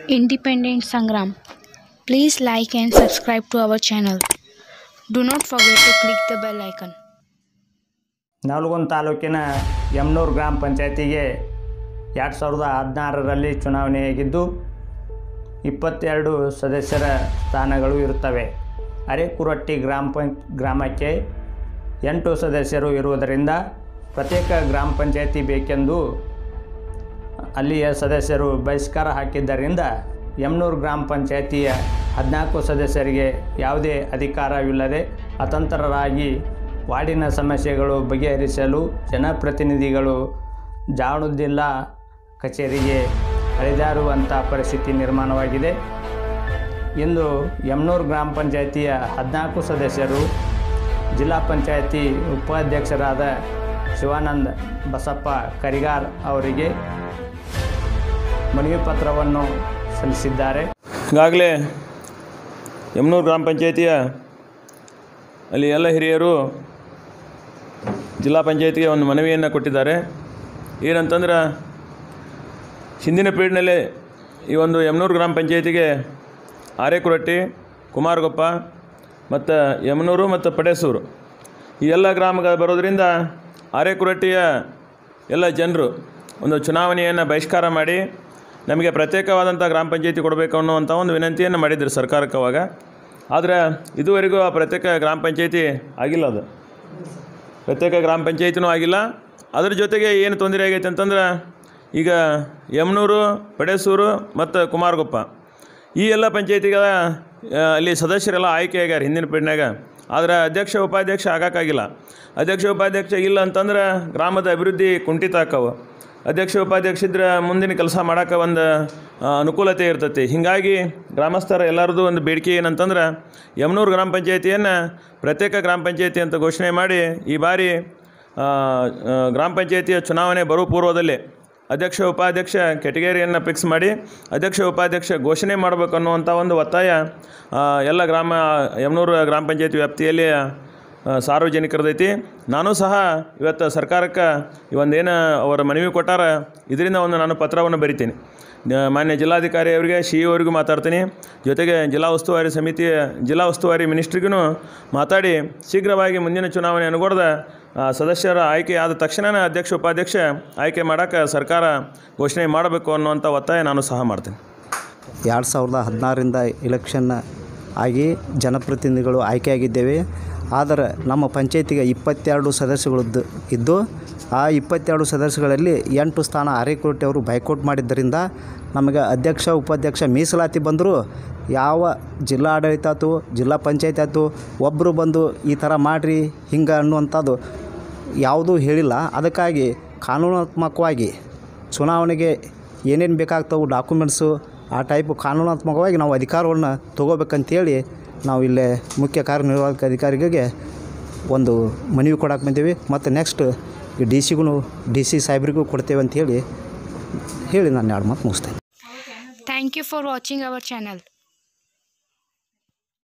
Independent Sangram. Please like and subscribe to our channel. Do not forget to click the bell icon. Navalgund ತಾಲೂಕಿನ ಯಮ್ನೂರು ಗ್ರಾಮ ಪಂಚಾಯತಿಗೆ ಎರಡು ಸಾವಿರದ ಹದಿನಾರರಲ್ಲಿ ಚುನಾವಣೆಯಾಗಿದ್ದು ಇಪ್ಪತ್ತೆರಡು ಸದಸ್ಯರ ಸ್ಥಾನಗಳು ಇರುತ್ತವೆ ಅರೆಕುರಟ್ಟಿ ಗ್ರಾಮ ಪಂ ಗ್ರಾಮಕ್ಕೆ ಎಂಟು ಸದಸ್ಯರು ಇರುವುದರಿಂದ ಪ್ರತ್ಯೇಕ ಗ್ರಾಮ ಪಂಚಾಯತಿ ಬೇಕೆಂದು ಅಲ್ಲಿಯ ಸದಸ್ಯರು ಬಹಿಷ್ಕಾರ ಹಾಕಿದ್ದರಿಂದ ಯಮ್ನೂರು ಗ್ರಾಮ ಪಂಚಾಯತಿಯ ಹದಿನಾಲ್ಕು ಸದಸ್ಯರಿಗೆ ಯಾವುದೇ ಅಧಿಕಾರವಿಲ್ಲದೆ ಅತಂತ್ರರಾಗಿ ವಾರ್ಡಿನ ಸಮಸ್ಯೆಗಳು ಬಗೆಹರಿಸಲು ಜನಪ್ರತಿನಿಧಿಗಳು ಜಾಣುದ್ದಿಲ್ಲ ಕಚೇರಿಗೆ ಅಲೆದಾಡುವಂಥ ಪರಿಸ್ಥಿತಿ ನಿರ್ಮಾಣವಾಗಿದೆ ಇಂದು ಯಮ್ನೂರು ಗ್ರಾಮ ಪಂಚಾಯತಿಯ ಹದಿನಾಲ್ಕು ಸದಸ್ಯರು ಜಿಲ್ಲಾ ಪಂಚಾಯತಿ ಉಪಾಧ್ಯಕ್ಷರಾದ ಶಿವಾನಂದ್ ಬಸಪ್ಪ ಕರಿಗಾರ್ ಅವರಿಗೆ ಮನವಿ ಪತ್ರವನ್ನು ಸಲ್ಲಿಸಿದ್ದಾರೆ ಈಗಾಗಲೇ ಯಮನೂರು ಗ್ರಾಮ ಪಂಚಾಯತಿಯ ಅಲ್ಲಿ ಎಲ್ಲ ಹಿರಿಯರು ಜಿಲ್ಲಾ ಪಂಚಾಯತಿಗೆ ಒಂದು ಮನವಿಯನ್ನು ಕೊಟ್ಟಿದ್ದಾರೆ ಏನಂತಂದ್ರೆ ಹಿಂದಿನ ಪೀರಿಯಡ್ನಲ್ಲೇ ಈ ಒಂದು ಯಮನೂರು ಗ್ರಾಮ ಪಂಚಾಯತಿಗೆ ಆರೇಕುರಟ್ಟಿ ಕುಮಾರಗೊಪ್ಪ ಮತ್ತು ಯಮನೂರು ಮತ್ತು ಪಡೇಸೂರು ಈ ಎಲ್ಲ ಗ್ರಾಮಗಳು ಬರೋದರಿಂದ ಆರೇಕುರಟ್ಟಿಯ ಎಲ್ಲ ಜನರು ಒಂದು ಚುನಾವಣೆಯನ್ನು ಬಹಿಷ್ಕಾರ ಮಾಡಿ ನಮಗೆ ಪ್ರತ್ಯೇಕವಾದಂಥ ಗ್ರಾಮ ಪಂಚಾಯತಿ ಕೊಡಬೇಕು ಅನ್ನುವಂಥ ಒಂದು ವಿನಂತಿಯನ್ನು ಮಾಡಿದ್ರು ಸರ್ಕಾರಕ್ಕೆ ಅವಾಗ ಆದರೆ ಇದುವರೆಗೂ ಆ ಪ್ರತ್ಯೇಕ ಗ್ರಾಮ ಪಂಚಾಯತಿ ಆಗಿಲ್ಲ ಅದು ಪ್ರತ್ಯೇಕ ಗ್ರಾಮ ಪಂಚಾಯತಿನೂ ಆಗಿಲ್ಲ ಅದ್ರ ಜೊತೆಗೆ ಏನು ತೊಂದರೆ ಆಗೈತೆ ಅಂತಂದ್ರೆ ಈಗ ಯಮನೂರು ಪಡೇಸೂರು ಮತ್ತು ಕುಮಾರಗೊಪ್ಪ ಈ ಎಲ್ಲ ಪಂಚಾಯತಿಗಳ ಆ, ಅಲ್ಲಿ ಸದಸ್ಯರೆಲ್ಲ ಆಯ್ಕೆ ಆಗ್ಯಾರ ಹಿಂದಿನ ಪೀಳಿನಾಗ ಆದರೆ ಅಧ್ಯಕ್ಷ ಉಪಾಧ್ಯಕ್ಷ ಆಗೋಕ್ಕಾಗಿಲ್ಲ ಅಧ್ಯಕ್ಷ ಉಪಾಧ್ಯಕ್ಷ ಇಲ್ಲ ಅಂತಂದ್ರೆ ಗ್ರಾಮದ ಅಭಿವೃದ್ಧಿ ಕುಂಠಿತ ಆಕ್ಕವು ಅಧ್ಯಕ್ಷ ಉಪಾಧ್ಯಕ್ಷ ಇದ್ರೆ ಮುಂದಿನ ಕೆಲಸ ಮಾಡೋಕೆ ಒಂದು ಆ, ಅನುಕೂಲತೆ ಇರ್ತೈತಿ ಹೀಗಾಗಿ ಗ್ರಾಮಸ್ಥರ ಎಲ್ಲರದು ಒಂದು ಬೇಡಿಕೆ ಏನಂತಂದ್ರೆ ಯಮನೂರು ಗ್ರಾಮ ಪಂಚಾಯತಿಯನ್ನು ಪ್ರತ್ಯೇಕ ಗ್ರಾಮ ಪಂಚಾಯತಿ ಅಂತ ಘೋಷಣೆ ಮಾಡಿ ಈ ಬಾರಿ ಆ, ಆ, ಗ್ರಾಮ ಪಂಚಾಯತಿಯ ಚುನಾವಣೆ ಬರೋ ಪೂರ್ವದಲ್ಲೇ ಅಧ್ಯಕ್ಷ ಉಪಾಧ್ಯಕ್ಷ ಕೆಟಗರಿಯನ್ನು ಫಿಕ್ಸ್ ಮಾಡಿ ಅಧ್ಯಕ್ಷ ಉಪಾಧ್ಯಕ್ಷ ಘೋಷಣೆ ಮಾಡಬೇಕು ಅನ್ನುವಂಥ ಒಂದು ಒತ್ತಾಯ ಆ, ಎಲ್ಲ ಗ್ರಾಮ ಯಮನೂರು ಗ್ರಾಮ ಪಂಚಾಯತಿ ವ್ಯಾಪ್ತಿಯಲ್ಲಿ ಆ, ಸಾರ್ವಜನಿಕರದೈತಿ ನಾನು ಸಹ ಇವತ್ತು ಸರ್ಕಾರಕ್ಕೆ ಈ ಒಂದೇನು ಅವರ ಮನವಿ ಕೊಟ್ಟಾರ ಇದರಿಂದ ಒಂದು ನಾನು ಪತ್ರವನ್ನು ಬರಿತೀನಿ ನ- ಮಾನ್ಯ ಜಿಲ್ಲಾಧಿಕಾರಿ ಅವರಿಗೆ ಸಿ ಅವರಿಗೂ ಮಾತಾಡ್ತೀನಿ ಜೊತೆಗೆ ಜಿಲ್ಲಾ ಉಸ್ತುವಾರಿ ಸಮಿತಿಯ ಜಿಲ್ಲಾ ಉಸ್ತುವಾರಿ ಮಿನಿಸ್ಟ್ರಿಗೂ ಮಾತಾಡಿ ಶೀಘ್ರವಾಗಿ ಮುಂದಿನ ಚುನಾವಣೆ ಅನುಗೊಡ್ದ ಆ, ಸದಸ್ಯರ ಆಯ್ಕೆ ಆದ ತಕ್ಷಣವೇ ಅಧ್ಯಕ್ಷ ಉಪಾಧ್ಯಕ್ಷ ಆಯ್ಕೆ ಮಾಡೋಕ್ಕೆ ಸರ್ಕಾರ ಘೋಷಣೆ ಮಾಡಬೇಕು ಅನ್ನುವಂಥ ಒತ್ತಾಯ ನಾನು ಸಹ ಮಾಡ್ತೀನಿ ಎರಡು ಸಾವಿರದ ಹದಿನಾರರಿಂದ ಇಲೆಕ್ಷನ್ ಆಗಿ ಜನಪ್ರತಿನಿಧಿಗಳು ಆಯ್ಕೆಯಾಗಿದ್ದೇವೆ ಆದರೆ ನಮ್ಮ ಪಂಚಾಯತಿಗೆ ಇಪ್ಪತ್ತೆರಡು ಸದಸ್ಯಗಳು ಇದ್ದು ಆ ಇಪ್ಪತ್ತೆರಡು ಸದಸ್ಯಗಳಲ್ಲಿ ಎಂಟು ಸ್ಥಾನ ಅರೆಕೋಟಿ ಅವರು ಬೈಕೌಟ್ ಮಾಡಿದ್ದರಿಂದ ನಮಗೆ ಅಧ್ಯಕ್ಷ ಉಪಾಧ್ಯಕ್ಷ ಮೀಸಲಾತಿ ಬಂದರೂ ಯಾವ ಜಿಲ್ಲಾ ಆಡಳಿತ ಆಯ್ತು ಜಿಲ್ಲಾ ಪಂಚಾಯತ್ ಆಯ್ತು ಒಬ್ಬರು ಬಂದು ಈ ಥರ ಮಾಡಿರಿ ಹಿಂಗೆ ಅನ್ನುವಂಥದ್ದು ಯಾವುದೂ ಹೇಳಿಲ್ಲ ಅದಕ್ಕಾಗಿ ಕಾನೂನಾತ್ಮಕವಾಗಿ ಚುನಾವಣೆಗೆ ಏನೇನು ಬೇಕಾಗ್ತವೆ ಡಾಕ್ಯುಮೆಂಟ್ಸು ಆ ಟೈಪು ಕಾನೂನಾತ್ಮಕವಾಗಿ ನಾವು ಅಧಿಕಾರವನ್ನು ತೊಗೋಬೇಕಂತೇಳಿ ನಾವು ಇಲ್ಲೇ ಮುಖ್ಯ ಕಾರ್ಯನಿರ್ವಾಹಕ ಅಧಿಕಾರಿಗೆ ಒಂದು ಮನವಿ ಕೊಡಕ್ಕೆ ಬಂದೀವಿ ಮತ್ತು ನೆಕ್ಸ್ಟ್ ಈ ಡಿ ಸಿಗೂ ಡಿ ಸಿ ಸಾಹೇಬ್ರಿಗೂ ಕೊಡ್ತೇವೆ ಅಂತೇಳಿ ಹೇಳಿ ನಾನು ಎರಡು ಮಾತು ಮುಗಿಸ್ತೇನೆ Thank you for watching our channel.